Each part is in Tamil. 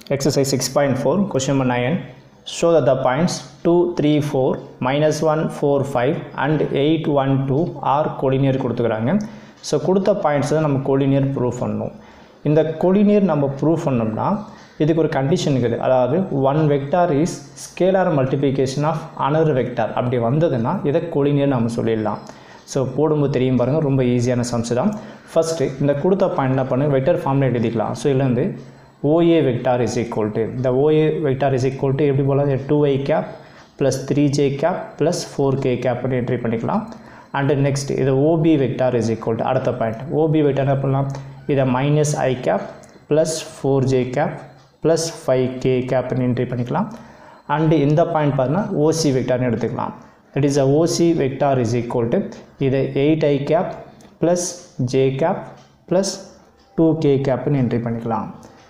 Exercise 6.4, question number 9. Show that the points 2, 3, 4, minus 1, 4, 5 and 8, 1, 2 are collinear கொடுத்துக்கிறாங்க ஸோ கொடுத்த பாயிண்ட்ஸ் தான் நம்ம collinear ப்ரூவ் பண்ணணும் இந்த collinear நம்ம ப்ரூவ் பண்ணோம்னா இதுக்கு ஒரு கண்டிஷன் இருக்குது அதாவது one vector is scalar multiplication of another vector அப்படி வந்ததுன்னா இதை collinear நம்ம சொல்லிடலாம் ஸோ போடும்போது தெரியும் பாருங்கள் ரொம்ப ஈஸியான சம்ஸ் தான் ஃபஸ்ட்டு இந்த கொடுத்த பாயிண்ட் என்ன பண்ணு வெக்டர் ஃபார்மில் எழுதிக்கலாம் ஸோ இதுலேருந்து OA vector is equal to the OA vector is equal to எப்படி போல two I cap plus three J cap plus four K கேப்னு என்ட்ரி பண்ணிக்கலாம் அண்டு நெக்ஸ்ட் இது OB vector is equal to அடுத்த பாயிண்ட் ஓபி வெக்டார் என்ன பண்ணலாம் இதை minus I cap plus four J cap plus five K கேப்னு என்ட்ரி பண்ணிக்கலாம் அண்டு இந்த பாயிண்ட் பார்த்தீங்கன்னா ஓசி வெக்டார்னு எடுத்துக்கலாம் that is a OC vector is equal to இதை eight I cap plus J cap plus two K கேப்னு என்ட்ரி பண்ணிக்கலாம்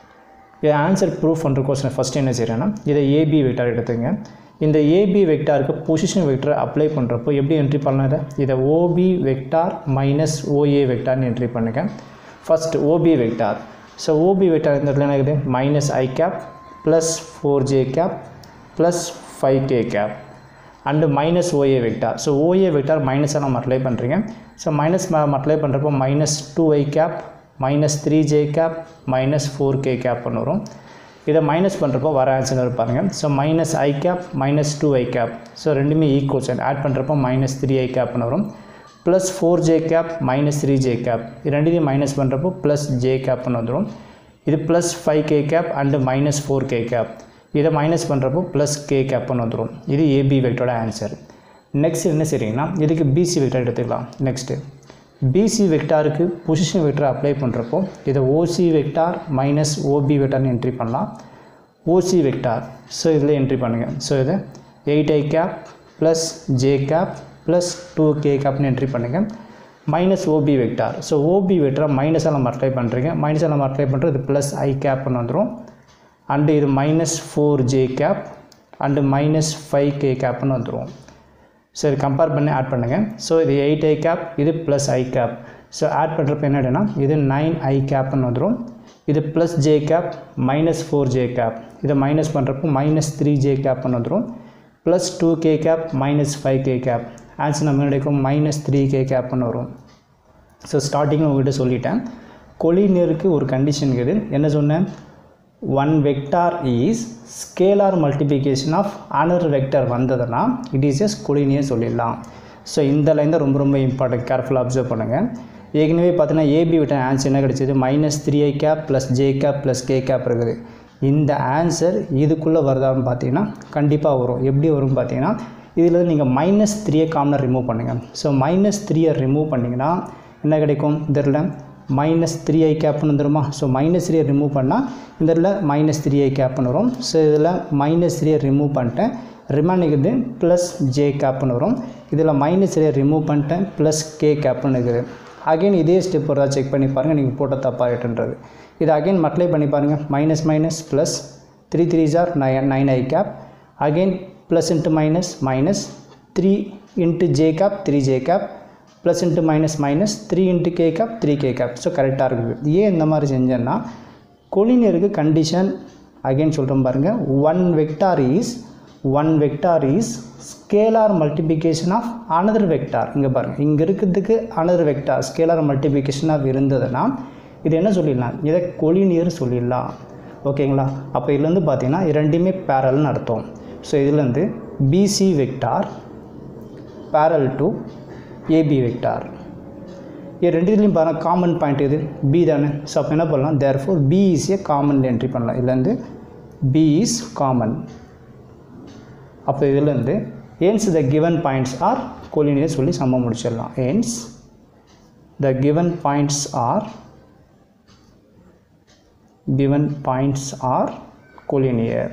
இதை ஆன்சர் ப்ரூஃப் பண்ணுற கொஸ்டின் ஃபஸ்ட்டு என்ன செய்கிறேன்னா இதை ஏபி வெக்டார் எடுத்துங்க இந்த ஏபி வெக்டாருக்கு பொசிஷன் வெக்டரை அப்ளை பண்ணுறப்போ எப்படி என்ட்ரி பண்ணலாம் இதை ஓபி வெக்டார் மைனஸ் ஓஏ வெக்டார்னு என்ட்ரி பண்ணுங்க first OB vector so OB vector இந்த இடத்துல என்ன இருக்குது minus I cap plus four J cap plus five K cap and minus OA vector so OA vector மைனஸாக நம்ம அப்ளை பண்ணுறீங்க ஸோ மைனஸ் அப்ளை பண்ணுறப்போ minus two I cap minus three J cap minus four K கேப்னு வரும் இதை மைனஸ் பண்ணுறப்போ வர ஆன்சர் பாருங்கள் so minus I cap minus two I cap so ரெண்டுமே ஈக்குவல்ஸ் ஆட் பண்ணுறப்போ மைனஸ் த்ரீ ஐ கேப்னு வரும் plus four J cap minus three J cap இது ரெண்டுத்தையும் மைனஸ் பண்ணுறப்போ ப்ளஸ் ஜே கேப்னு வந்துடும் இது plus five K cap and minus four K cap இதை மைனஸ் பண்ணுறப்போ ப்ளஸ் கே கேப்னு வந்துடும் இது ஏபி வெக்டரோட ஆன்சர் நெக்ஸ்ட் என்ன செய்றீங்கன்னா இதுக்கு பிசி வெக்டர் எடுத்துக்கலாம் நெக்ஸ்ட்டு பிசி வெக்டாருக்கு பொசிஷன் வெக்டர் அப்ளை பண்ணுறப்போ இதை ஓசி வெக்டார் மைனஸ் ஓபி வெக்டார்னு என்ட்ரி பண்ணலாம் ஓசி வெக்டார் ஸோ இதில் என்ட்ரி பண்ணுங்கள் ஸோ இதை eight I cap plus J cap plus two K கேப்னு என்ட்ரி பண்ணுங்கள் minus OB vector so OB வெக்டரை மைனஸாக நம்ம அப்ளை பண்ணுறீங்க மைனஸாக நம்ம அப்ளை பண்ணுறது ப்ளஸ் ஐ கேப்னு வந்துடும் அண்டு இது minus four J cap and minus five K கேப்னு வந்துடும் ஸோ இது கம்பேர் பண்ணி ஆட் பண்ணுங்கள் ஸோ இது எயிட் ஐ கேப் இது plus I cap so add பண்ணுறப்ப என்ன ஆகிடும்னா இது நைன் ஐ கேப்னு வந்துடும் இது plus J cap minus four J cap இதை மைனஸ் பண்ணுறப்போ மைனஸ் த்ரீ ஜே கேப்னு வந்துடும் plus two K cap minus five K cap answer நம்ம கிடைக்கும் மைனஸ் த்ரீ கே கேப்னு வரும் ஸோ ஸ்டார்டிங்கில் உங்கள்கிட்ட சொல்லிட்டேன் கொலினியருக்கு ஒரு கண்டிஷன் இருக்குது என்ன சொன்னேன் one vector is scalar multiplication of another vector வந்ததுன்னா இட் இஸ் எஸ் கொலினியர் சொல்லிடலாம் ஸோ இந்த லைன் தான் ரொம்ப ரொம்ப இம்பார்ட்டன்ட் கேர்ஃபுல்லாக அப்சர்வ் பண்ணுங்கள் ஏற்கனவே பார்த்தீங்கன்னா ஏபி விட்ட ஆன்சர் என்ன கிடைச்சது minus three I cap plus J cap plus K cap இருக்குது இந்த ஆன்சர் இதுக்குள்ளே வருதான்னு பார்த்தீங்கன்னா கண்டிப்பாக வரும் எப்படி வரும் பார்த்தீங்கன்னா இதில் நீங்கள் மைனஸ் த்ரீயை காமனாக ரிமூவ் பண்ணுங்கள் ஸோ மைனஸ் த்ரீயை ரிமூவ் பண்ணிங்கன்னா என்ன கிடைக்கும் இதில் மைனஸ் த்ரீ ஐ கேப்னு வந்துடுமா ஸோ மைனஸ் த்ரீயை ரிமூவ் பண்ணால் இந்த இடத்துல மைனஸ் த்ரீ ஐ கேப்னு வரும் ஸோ இதில் மைனஸ் த்ரீயை ரிமூவ் பண்ணிட்டேன் ரிமைனிங் இது ப்ளஸ் ஜே கேப்னு வரும் இதில் மைனஸ் த்ரீயை ரிமூவ் பண்ணிட்டேன் ப்ளஸ் கே கேப்னு இருக்குது அகைன் இதே ஸ்டெப் வருதா செக் பண்ணி பாருங்கள் நீங்கள் போட்ட தப்பாகிட்டுன்றது இது அகைன் மல்டிப்ளை பண்ணி பாருங்கள் minus minus plus three three ஜார் nine nine I cap again plus into minus minus three into J cap three J cap plus into minus minus three into K cap three K cap so கரெக்டாக இருக்குது ஏன் இந்த மாதிரி செஞ்சேன்னா கொலினியருக்கு கண்டிஷன் அகைன் சொல்கிறோம் பாருங்கள் one vector is one vector is scalar multiplication of another vector இங்கே பாருங்கள் இங்கே இருக்கிறதுக்கு another vector scalar multiplication of இருந்ததுன்னா இது என்ன சொல்லிடலாம் இதை கொலினியர் சொல்லிடலாம் ஓகேங்களா அப்போ இதுலேருந்து பார்த்தீங்கன்னா ரெண்டுமே பேரல்னு அர்த்தம் ஸோ இதுலேருந்து PC vector parallel to AB vector இது ரெண்டுத்துலேயும் பாருங்கள் காமன் பாயிண்ட் எது பி தானே ஸோ அப்போ என்ன பண்ணலாம் therefore B is a common entry பண்ணலாம் இதுலேருந்து பி இஸ் காமன் அப்போ இதுலேருந்து hence the given points are collinear சொல்லி சம்ம முடிச்சிடலாம் hence the given points are given points are collinear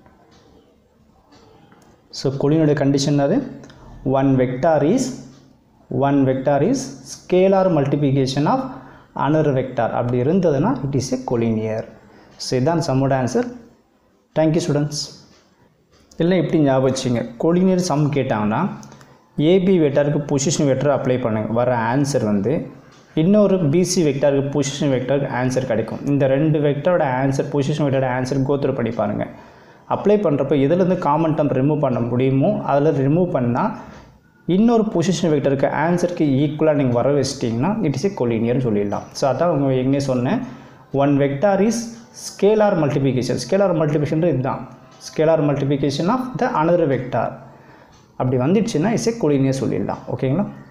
so collinear condition அது one vector is one vector is scalar multiplication of another vector அப்படி இருந்ததுன்னா it is a collinear so இதான் சம்மோட ஆன்சர் தேங்க்யூ ஸ்டூடெண்ட்ஸ் இல்லை இப்படி ஞாபகம் வச்சுங்க கொலினியர் சம் கேட்டாங்கன்னா ஏபி வெக்டாருக்கு பொசிஷன் வெக்டர் அப்ளை பண்ணுங்க வர ஆன்சர் வந்து இன்னொரு பிசி வெக்டாருக்கு பொசிஷன் வெக்டருக்கு ஆன்சர் கிடைக்கும் இந்த ரெண்டு வெக்டரோட ஆன்சர் பொசிஷன் வெக்டரோட ஆன்சர் கோத்ரூ பண்ணி பாருங்கள் அப்ளை பண்ணுறப்ப எதுலேருந்து காமன் டேர்ம் ரிமூவ் பண்ண முடியுமோ அதில் ரிமூவ் பண்ணால் இன்னொரு பொசிஷன் வெக்டருக்கு ஆன்சருக்கு ஈக்குவலாக நீங்கள் வர வச்சிட்டிங்கன்னா இட் இஸ் ஏ கொலினியர்னு சொல்லிடலாம் ஸோ அதான் உங்க எங்கே சொன்னேன் one vector is scalar multiplication scalar multiplication இதுதான் scalar multiplication of the another vector அப்படி வந்துடுச்சுன்னா இஸ் ஏ கொலினியர் சொல்லிடலாம் ஓகேங்களா